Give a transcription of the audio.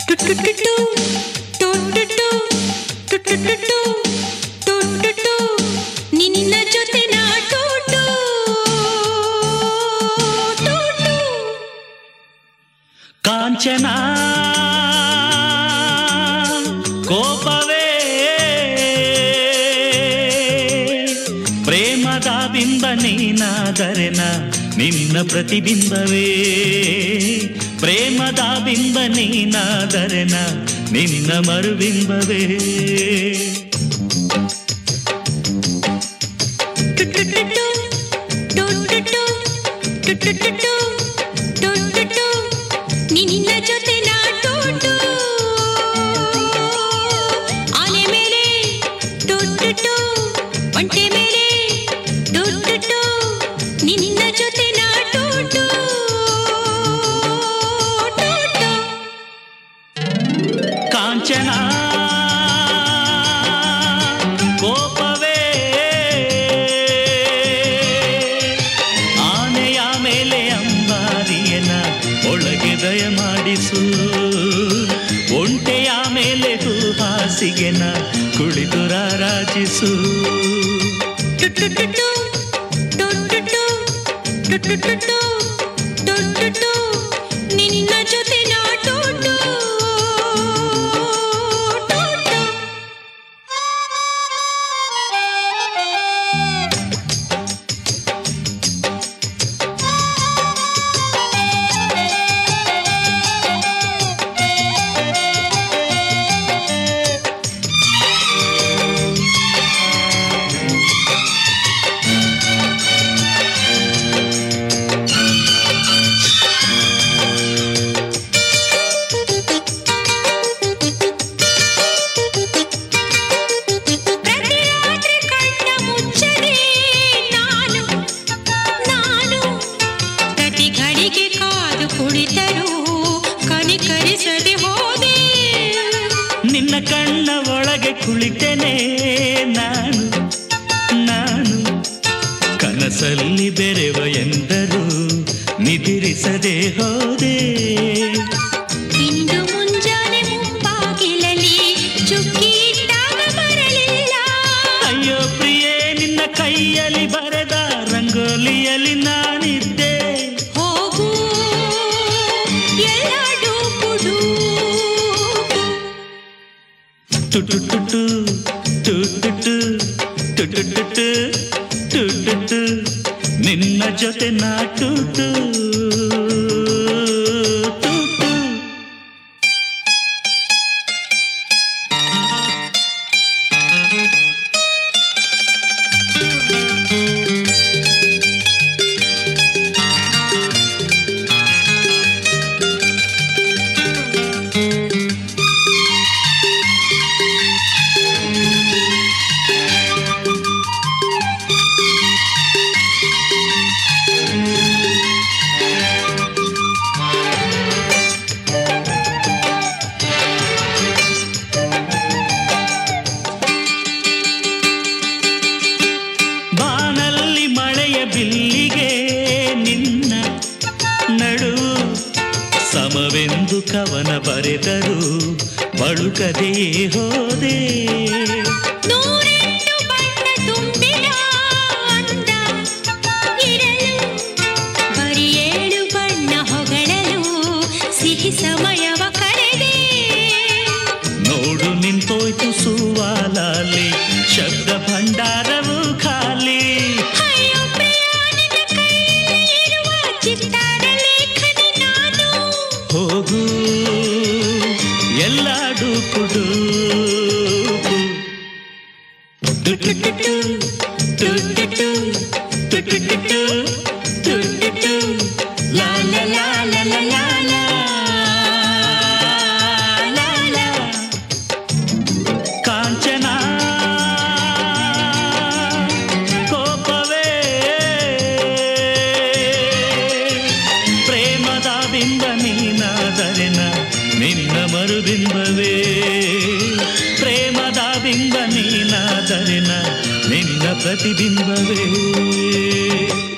ಟುಟುಟುಟು, ಟುಟುಟು, ಟುಟುಟುಟು, ಟುಟುಟು, ನಿನ್ನ ಜೊತೆ ನಾ ಟುಟು, ಟುಟು. ಕಾಂಚನ ಕೋಪವೇ ಪ್ರೇಮದ ಬಿಂಬ ನೀನಾದರೆನ ನಿನ್ನ ಪ್ರತಿಬಿಂಬವೇ ಪ್ರೇಮದ ಬಿಂಬ ನೀನಾದರೆನ ನಿನ್ನ ಮರುಬಿಂಬವೇ ಟುಟುಟುಟು, ಟುಟುಟು, ಟುಟುಟುಟು, ಟುಟುಟು, ನಿನ್ನ ಜೊತೆ ನಾ ಟುಟು. ಆನೆ ಮೇಲೆ ಟುಟುಟು, ಒಂಟೆ ಮೇಲೆ ಟುಟುಟು, ನಿನ್ನ ಜೊತೆ ನಾ ಟುಟು. ಟುಟು. ಕಾಂಚನ ಕೋಪವೇ ಆನೆಯ ಮೇಲೆ ಅಂಬಾರಿಯನ ಒಳಗೆ ದಯ ಮಾಡಿಸು ಒಂಟೆಯ ಮೇಲೆ ಹಾಸಿಗೆನ ಕುಳಿತು ರಾರಾಜಿಸು ಟುಟುಟುಟು, ಟುಟುಟು, ಟುಟುಟುಟು, ಟುಟುಟು, ನಿನ್ನ ಜೊತೆ ನಾ ಟುಟು. ಟುಟು. ಪ್ರತಿ ರಾತ್ರಿ ಕಣ್ಣ ಮುಚ್ಚದೆ ನಾನು ನಾನು ಪ್ರತಿ ಘಳಿಗೆ ಕಾದು ಕುಳಿತರೂ ಕನಿಕರಿಸದೆ ಹೋದೆ ನಿನ್ನ ಕಣ್ಣ ಒಳಗೆ ಕುಳಿತೆನೆ ನಾನು ನಾನು ಕನಸಲ್ಲಿ ಬೆರೆವ ಎಂದರು ನಿದಿರಿಸದೆ ಹೋದೆ ಇಂದು ಮುಂಜಾನೆ ಮುಂಬಾಗಿಲಲ್ಲಿ ಚುಕ್ಕಿ ಇಟ್ಟಾಗ ಬರಲಿಲ್ಲ ಅಯ್ಯೋ ಪ್ರಿಯೇ ನಿನ್ನ ಕೈಯಲ್ಲಿ ಬರೆದ ರಂಗೋಲಿಯಲ್ಲಿ ನಾನಿದ್ದೆ ಹೋಗು ಎಲ್ಲ ಡೂಪುಡು ಟುಟುಟುಟು ಟುಟುಟು ಟುಟುಟುಟು ಟುಟುಟು ನಿನ್ನ ಜೊತೆ ನಾಟುಟು ಟುಟು ಬಾನಲ್ಲಿ ಮಳೆಯ ಬಿಲ್ಲಿಗೆ ನಿನ್ನ ನಡು ಸಮವೆಂದು ಕವನ ಬರೆದರು ಬಳುಕದೆಯೇ ಹೋದೆ ನೂರೆಂಟು ಬಣ್ಣ ತುಂಬಿದ ಅಂದ ಇರಲು ಬರೀ ಏಳು ಬಣ್ಣ ಹೊಗಳಲು ಸಿಹಿ ಸಮಯವ ಕರೆದೆ ನೋಡು ನಿಂತೋಯ್ತು ಸುವಾಲಲ್ಲಿ ಶಬ್ದ ಭಂಡಾರವು ಖಾಲಿ ಅಯ್ಯೋ ಪ್ರಿಯ ನಿನ್ನ ಕೈಯಲ್ಲಿ ಇರುವ ಚಿತ್ತಾರ ಲೇಖನಿ ನಾನು ಹೋಗು ಎಲ್ಲ ಡೂಪುಡು ಟುಟುಟುಟು ಟುಟುಟು ಟುಟುಟುಟು ಟುಟುಟು ಲಾ ಲಾ ಲಾ ಲಾ ಲಾ ಲಾ ಲಾ ಲಾ ಲಾ ಕಾಂಚನ ಕೋಪವೇ ಪ್ರೇಮದ ಬಿಂಬ ನೀನಾದರೆನ ನಿನ್ನ ಮರುಬಿಂಬವೇ ಪ್ರೇಮದ ಬಿಂಬ ನೀನಾದರೆನ ನಿನ್ನ ಪ್ರತಿಬಿಂಬವೇ